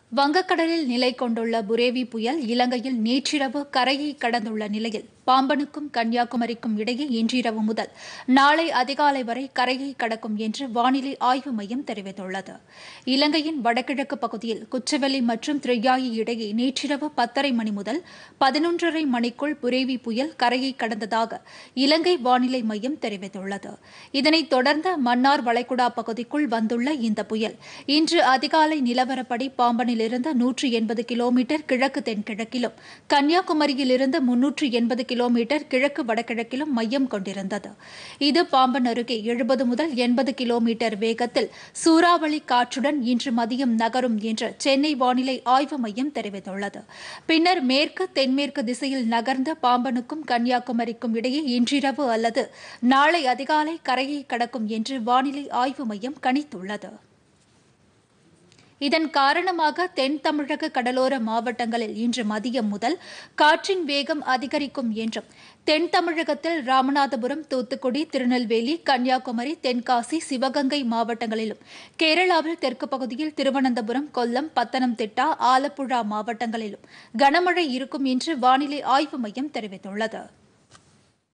வங்கக்கடலில் நிலை கொண்டுள்ள புரேவி புயல் இலங்கையில் நேற்றிரவு கரையை கடந்துள்ள நிலையில் பாம்பனுக்கும் கன்னியாகுமரிக்கும் இடையே இன்றிரவு முதல் நாளை அதிகாலை வரை கரையை கடக்கும் என்று வானிலை ஆய்வு மையம் தெரிவித்துள்ளது இலங்கையின் வடகிழக்கு பகுதியில் குச்சவெளி மற்றும் திரியாயி இடையே நேற்றிரவு பத்தரை மணி முதல் பதினொன்றரை மணிக்குள் புரேவி புயல் கரையை கடந்ததாக இலங்கை வானிலை மையம் தெரிவித்துள்ளது இதனைத் தொடர்ந்து மன்னார் வளைகுடா பகுதிக்குள் வந்துள்ள இந்த புயல் இன்று அதிகாலை நிலவரப்படி பாம்பனிலிருந்து நூற்று எண்பது கிலோமீட்டர் கிழக்கு தென்கிழக்கிலும் கன்னியாகுமரியிலிருந்து முன்னூற்று எண்பது கிலோமீட்டர் கிழக்கு வடகிழக்கிலும் மையம் கொண்டிருந்தது இது பாம்பன் அருகே எழுபது முதல் எண்பது கிலோமீட்டர் வேகத்தில் சூறாவளி காற்றுடன் இன்று மதியம் நகரும் என்று சென்னை வானிலை ஆய்வு மையம் தெரிவித்துள்ளது பின்னர் மேற்கு தென்மேற்கு திசையில் நகர்ந்த பாம்பனுக்கும் கன்னியாகுமரிக்கும் இடையே இன்றிரவு அல்லது நாளை அதிகாலை கரையை கடக்கும் என்று வானிலை ஆய்வு மையம் கணித்துள்ளது இதன் காரணமாக தென் தமிழக கடலோர மாவட்டங்களில் இன்று மதியம் முதல் காற்றின் வேகம் அதிகரிக்கும் என்றும் தென் தமிழகத்தில் ராமநாதபுரம் தூத்துக்குடி திருநெல்வேலி கன்னியாகுமரி தென்காசி சிவகங்கை மாவட்டங்களிலும் கேரளாவில் தெற்கு பகுதியில் திருவனந்தபுரம் கொல்லம் பத்தனம்திட்டா ஆலப்புழா மாவட்டங்களிலும் கனமழை இருக்கும் என்று வானிலை ஆய்வு மையம் தெரிவித்துள்ளது